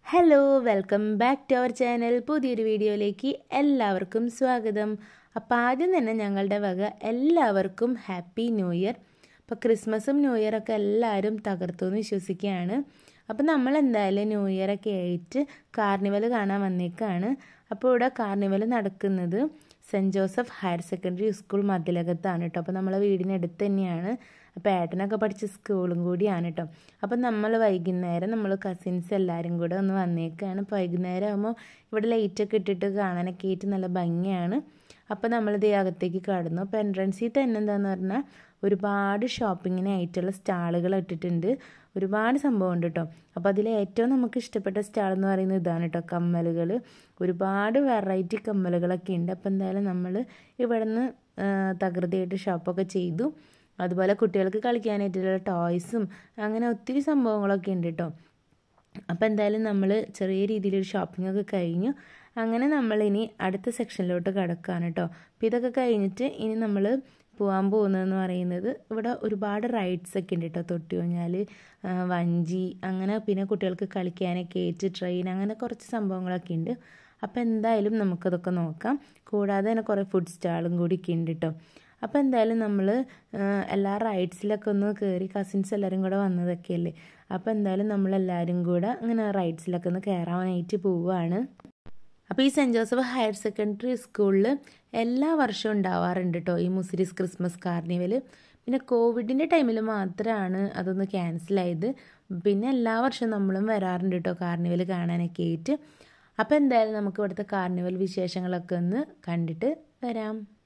hello welcome back to our channel പുതിയൊരു വീഡിയോയിലേക്ക് എല്ലാവർക്കും സ്വാഗതം അപ്പോൾ ആദ്യം തന്നെ ഞങ്ങളുടെ വക എല്ലാവർക്കും ഹാപ്പി ന്യൂ ഇയർ അപ്പോൾ ക്രിസ്മസും ന്യൂ ഇയറൊക്കെ എല്ലാവരും തകർത്തു എന്ന് വിശ്വസിക്കുകയാണ് അപ്പോൾ നമ്മൾ എന്തായാലും ന്യൂ ഇയറൊക്കെ ആയിട്ട് കാർണിവൽ കാണാൻ വന്നേക്കാണ് അപ്പോൾ ഇവിടെ കാർണിവൽ നടക്കുന്നത് Saint Joseph higher secondary school മതിലകത്താണ് കേട്ടോ അപ്പോൾ നമ്മളെ വീടിനടുത്ത് തന്നെയാണ് അപ്പോൾ ഏട്ടനൊക്കെ പഠിച്ച സ്കൂളും കൂടിയാണ് കേട്ടോ അപ്പം നമ്മൾ വൈകുന്നേരം നമ്മൾ കസിൻസ് എല്ലാവരും കൂടെ ഒന്ന് വന്നേക്കാണ് അപ്പോൾ വൈകുന്നേരം ആകുമ്പോൾ ഇവിടെ ലൈറ്റൊക്കെ ഇട്ടിട്ട് കാണാനൊക്കെ ആയിട്ട് നല്ല ഭംഗിയാണ് അപ്പോൾ നമ്മളിത് അകത്തേക്ക് കടന്നു അപ്പോൾ എൻട്രൻസിൽ തന്നെ എന്താണെന്ന് പറഞ്ഞാൽ ഒരുപാട് ഷോപ്പിങ്ങിനായിട്ടുള്ള സ്റ്റാളുകൾ ഇട്ടിട്ടുണ്ട് ഒരുപാട് സംഭവം ഉണ്ട് കേട്ടോ അപ്പോൾ അതിൽ ഏറ്റവും നമുക്ക് ഇഷ്ടപ്പെട്ട സ്റ്റാൾ എന്ന് പറയുന്നത് ഇതാണ് കേട്ടോ കമ്മലുകൾ ഒരുപാട് വെറൈറ്റി കമ്മലുകളൊക്കെ ഉണ്ട് അപ്പോൾ എന്തായാലും നമ്മൾ ഇവിടെ നിന്ന് തകൃതിയായിട്ട് ഷോപ്പൊക്കെ ചെയ്തു അതുപോലെ കുട്ടികൾക്ക് കളിക്കാനായിട്ടുള്ള ടോയ്സും അങ്ങനെ ഒത്തിരി സംഭവങ്ങളൊക്കെ ഉണ്ട് കേട്ടോ അപ്പോൾ എന്തായാലും നമ്മൾ ചെറിയ രീതിയിലൊരു ഷോപ്പിംഗ് ഒക്കെ കഴിഞ്ഞു അങ്ങനെ നമ്മളിനി അടുത്ത സെക്ഷനിലോട്ട് കിടക്കുകയാണ് കേട്ടോ അപ്പോൾ ഇതൊക്കെ കഴിഞ്ഞിട്ട് ഇനി നമ്മൾ പോകാൻ പോകുന്നതെന്ന് പറയുന്നത് ഇവിടെ ഒരുപാട് റൈഡ്സ് ഒക്കെ ഉണ്ട് കേട്ടോ തൊട്ടി ഊഞ്ഞാൽ വഞ്ചി അങ്ങനെ പിന്നെ കുട്ടികൾക്ക് കളിക്കാനൊക്കെ ഏറ്റ് ട്രെയിൻ അങ്ങനെ കുറച്ച് സംഭവങ്ങളൊക്കെ ഉണ്ട് അപ്പോൾ എന്തായാലും നമുക്കതൊക്കെ നോക്കാം കൂടാതെ തന്നെ കുറേ ഫുഡ് സ്റ്റാളും കൂടി ഒക്കെ ഉണ്ട് കേട്ടോ അപ്പോൾ എന്തായാലും നമ്മൾ എല്ലാ റൈഡ്സിലൊക്കെ ഒന്ന് കയറി കസിൻസ് എല്ലാവരും കൂടെ വന്നതൊക്കെ അല്ലേ അപ്പോൾ എന്തായാലും നമ്മളെല്ലാവരും കൂടെ അങ്ങനെ റൈഡ്സിലൊക്കെ ഒന്ന് കയറാനായിട്ട് പോവുകയാണ് അപ്പോൾ ഈ സെൻറ്റ് ജോസഫ് ഹയർ സെക്കൻഡറി സ്കൂളിൽ എല്ലാ വർഷവും ഉണ്ടാവാറുണ്ട് കേട്ടോ ഈ മുസിരിസ് ക്രിസ്മസ് കാർണിവൽ പിന്നെ കോവിഡിൻ്റെ ടൈമിൽ മാത്രമാണ് അതൊന്ന് ക്യാൻസലായത് പിന്നെ എല്ലാ വർഷവും നമ്മളും വരാറുണ്ട് കേട്ടോ കാർണിവൽ കാണാനൊക്കെ ആയിട്ട് അപ്പോൾ എന്തായാലും നമുക്ക് ഇവിടുത്തെ കാർണിവൽ വിശേഷങ്ങളൊക്കെ ഒന്ന് കണ്ടിട്ട് വരാം